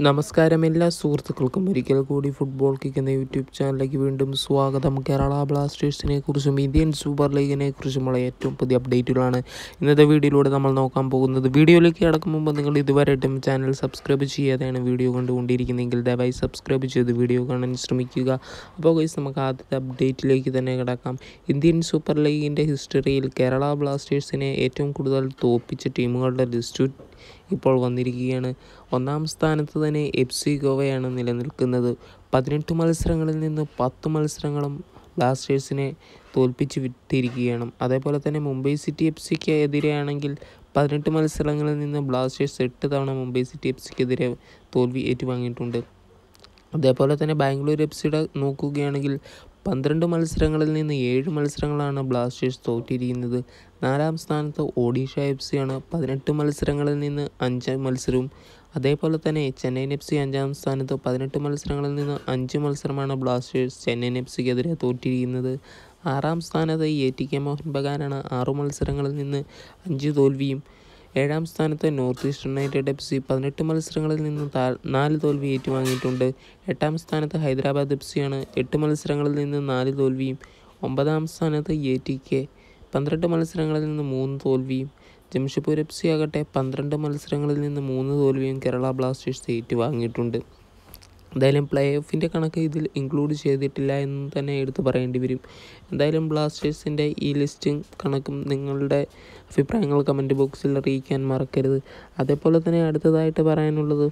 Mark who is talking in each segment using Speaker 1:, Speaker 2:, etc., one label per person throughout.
Speaker 1: നമസ്കാരം എല്ലാ സുഹൃത്തുക്കൾക്കും ഒരിക്കൽ കൂടി ഫുട്ബോൾ കിക്ക് എന്ന യൂട്യൂബ് ചാനലിലേക്ക് വീണ്ടും സ്വാഗതം കേരള ബ്ലാസ്റ്റേഴ്സിനെ കുറിച്ചും ഇന്ത്യൻ സൂപ്പർ ലീഗിനെ കുറിച്ചുമുള്ള ഏറ്റവും പുതിയ അപ്ഡേറ്റുകളാണ് ഇന്നത്തെ വീഡിയോയിലൂടെ നമ്മൾ നോക്കാൻ പോകുന്നത് വീഡിയോയിലേക്ക് കിടക്കും മുമ്പ് നിങ്ങൾ ഇതുവരെയായിട്ടും ചാനൽ സബ്സ്ക്രൈബ് ചെയ്യാതെയാണ് വീഡിയോ കണ്ടുകൊണ്ടിരിക്കുന്നതെങ്കിൽ ദയവായി സബ്സ്ക്രൈബ് ചെയ്ത് വീഡിയോ കാണാൻ ശ്രമിക്കുക അപ്പോൾ ഗൈസ് നമുക്ക് ആദ്യത്തെ അപ്ഡേറ്റിലേക്ക് തന്നെ കിടക്കാം ഇന്ത്യൻ സൂപ്പർ ലീഗിൻ്റെ ഹിസ്റ്ററിയിൽ കേരള ബ്ലാസ്റ്റേഴ്സിനെ ഏറ്റവും കൂടുതൽ തോൽപ്പിച്ച ടീമുകളുടെ ലിസ്റ്റ് ഇപ്പോൾ വന്നിരിക്കുകയാണ് ഒന്നാം സ്ഥാനത്ത് തന്നെ എഫ് സി ഗോവയാണ് നിലനിൽക്കുന്നത് പതിനെട്ട് മത്സരങ്ങളിൽ നിന്ന് പത്ത് മത്സരങ്ങളും ബ്ലാസ്റ്റേഴ്സിനെ തോൽപ്പിച്ച് വിട്ടിരിക്കുകയാണ് അതേപോലെ തന്നെ മുംബൈ സിറ്റി എഫ് സിക്ക് എതിരെയാണെങ്കിൽ പതിനെട്ട് മത്സരങ്ങളിൽ നിന്ന് ബ്ലാസ്റ്റേഴ്സ് എട്ട് തവണ മുംബൈ സിറ്റി എഫ് സിക്കെതിരെ തോൽവി ഏറ്റുവാങ്ങിയിട്ടുണ്ട് അതേപോലെ തന്നെ ബാംഗ്ലൂർ എഫ് സിയുടെ നോക്കുകയാണെങ്കിൽ പന്ത്രണ്ട് മത്സരങ്ങളിൽ നിന്ന് ഏഴ് മത്സരങ്ങളാണ് ബ്ലാസ്റ്റേഴ്സ് തോറ്റിരിക്കുന്നത് നാലാം സ്ഥാനത്ത് ഒഡീഷ എഫ് സിയാണ് പതിനെട്ട് മത്സരങ്ങളിൽ നിന്ന് അഞ്ച് മത്സരവും അതേപോലെ തന്നെ ചെന്നൈയിൻ എഫ് സി അഞ്ചാം സ്ഥാനത്ത് പതിനെട്ട് മത്സരങ്ങളിൽ നിന്ന് അഞ്ച് മത്സരമാണ് ബ്ലാസ്റ്റേഴ്സ് ചെന്നൈയിൻ എഫ് സിക്കെതിരെ തോറ്റിരിക്കുന്നത് ആറാം സ്ഥാനത്ത് എ ടി കെ മോഹൻ ബഗാനാണ് ആറു മത്സരങ്ങളിൽ നിന്ന് അഞ്ച് തോൽവിയും ഏഴാം സ്ഥാനത്ത് North East United F C പതിനെട്ട് മത്സരങ്ങളിൽ നിന്ന് താ നാല് തോൽവി ഏറ്റുവാങ്ങിയിട്ടുണ്ട് എട്ടാം സ്ഥാനത്ത് ഹൈദരാബാദ് എഫ് സിയാണ് എട്ട് മത്സരങ്ങളിൽ നിന്ന് നാല് തോൽവിയും ഒമ്പതാം സ്ഥാനത്ത് എ ടി കെ പന്ത്രണ്ട് മത്സരങ്ങളിൽ നിന്ന് മൂന്ന് തോൽവിയും ജംഷഡ്പൂർ എഫ് സി ആകട്ടെ പന്ത്രണ്ട് മത്സരങ്ങളിൽ നിന്ന് മൂന്ന് തോൽവിയും കേരള ബ്ലാസ്റ്റേഴ്സ് ഏറ്റുവാങ്ങിയിട്ടുണ്ട് എന്തായാലും പ്ലേ ഓഫിൻ്റെ കണക്ക് ഇതിൽ ഇൻക്ലൂഡ് ചെയ്തിട്ടില്ല എന്ന് തന്നെ എടുത്തു പറയേണ്ടി വരും എന്തായാലും ബ്ലാസ്റ്റേഴ്സിൻ്റെ ഈ ലിസ്റ്റും കണക്കും നിങ്ങളുടെ അഭിപ്രായങ്ങൾ കമൻറ്റ് ബോക്സിൽ അറിയിക്കാൻ മറക്കരുത് അതേപോലെ തന്നെ അടുത്തതായിട്ട് പറയാനുള്ളത്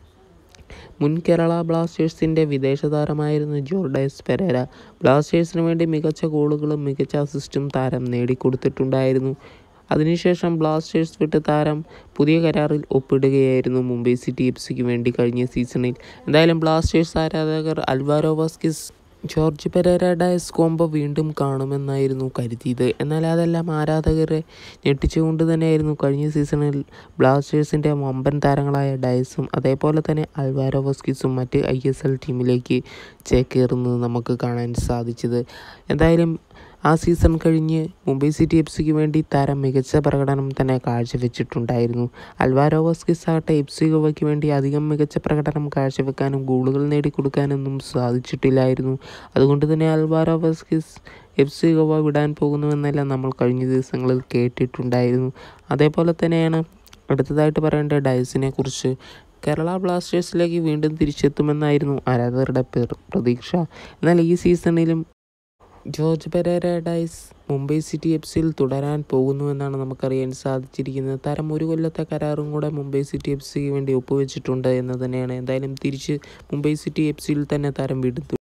Speaker 1: മുൻ കേരള ബ്ലാസ്റ്റേഴ്സിൻ്റെ വിദേശ താരമായിരുന്നു ജോർഡൈസ് പെരേര ബ്ലാസ്റ്റേഴ്സിന് വേണ്ടി മികച്ച ഗോളുകളും മികച്ച അസിസ്റ്റും താരം നേടിക്കൊടുത്തിട്ടുണ്ടായിരുന്നു അതിനുശേഷം ബ്ലാസ്റ്റേഴ്സ് വിട്ട് താരം പുതിയ കരാറിൽ ഒപ്പിടുകയായിരുന്നു മുംബൈ സിറ്റി എഫ് സിക്ക് വേണ്ടി കഴിഞ്ഞ സീസണിൽ എന്തായാലും ബ്ലാസ്റ്റേഴ്സ് ആരാധകർ Alvaro Vazquez Jorge Pereyra Diaz combo വീണ്ടും കാണുമെന്നായിരുന്നു കരുതിയത് എന്നാൽ അതെല്ലാം ആരാധകരെ ഞെട്ടിച്ചുകൊണ്ട് തന്നെയായിരുന്നു കഴിഞ്ഞ സീസണിൽ ബ്ലാസ്റ്റേഴ്സിൻ്റെ വമ്പൻ താരങ്ങളായ ഡയസും അതേപോലെ തന്നെ അൽവാരോ വസ്കിസും മറ്റ് ഐ എസ് എൽ ടീമിലേക്ക് ചേക്കേറുന്നത് നമുക്ക് കാണാൻ സാധിച്ചത് എന്തായാലും ആ സീസൺ കഴിഞ്ഞ് മുംബൈ സിറ്റി എഫ് സിക്ക് വേണ്ടി താരം മികച്ച പ്രകടനം തന്നെ കാഴ്ചവെച്ചിട്ടുണ്ടായിരുന്നു അൽവാരോ വസ്കിസ് ആകട്ടെ എഫ് സി ഗോവയ്ക്ക് വേണ്ടി അധികം മികച്ച പ്രകടനം കാഴ്ചവെക്കാനും ഗോളുകൾ നേടിക്കൊടുക്കാനൊന്നും സാധിച്ചിട്ടില്ലായിരുന്നു അതുകൊണ്ട് തന്നെ Alvaro Vazquez F C Goa വിടാൻ പോകുന്നുവെന്നെല്ലാം നമ്മൾ കഴിഞ്ഞ ദിവസങ്ങളിൽ കേട്ടിട്ടുണ്ടായിരുന്നു അതേപോലെ തന്നെയാണ് അടുത്തതായിട്ട് പറയേണ്ട ഡയസിനെ കുറിച്ച് കേരള ബ്ലാസ്റ്റേഴ്സിലേക്ക് വീണ്ടും തിരിച്ചെത്തുമെന്നായിരുന്നു ആരാധകരുടെ പ്രതീക്ഷ എന്നാൽ ഈ സീസണിലും Jorge Pereyra Diaz Mumbai City F സിയിൽ തുടരാൻ പോകുന്നുവെന്നാണ് നമുക്കറിയാൻ സാധിച്ചിരിക്കുന്നത് താരം ഒരു കൊല്ലത്തെ കരാറും കൂടെ മുംബൈ സിറ്റി എഫ് സിക്ക് വേണ്ടി ഒപ്പുവെച്ചിട്ടുണ്ട് എന്ന് തന്നെയാണ് എന്തായാലും തിരിച്ച് മുംബൈ സിറ്റി എഫ് സിയിൽ തന്നെ താരം വീണ്ടും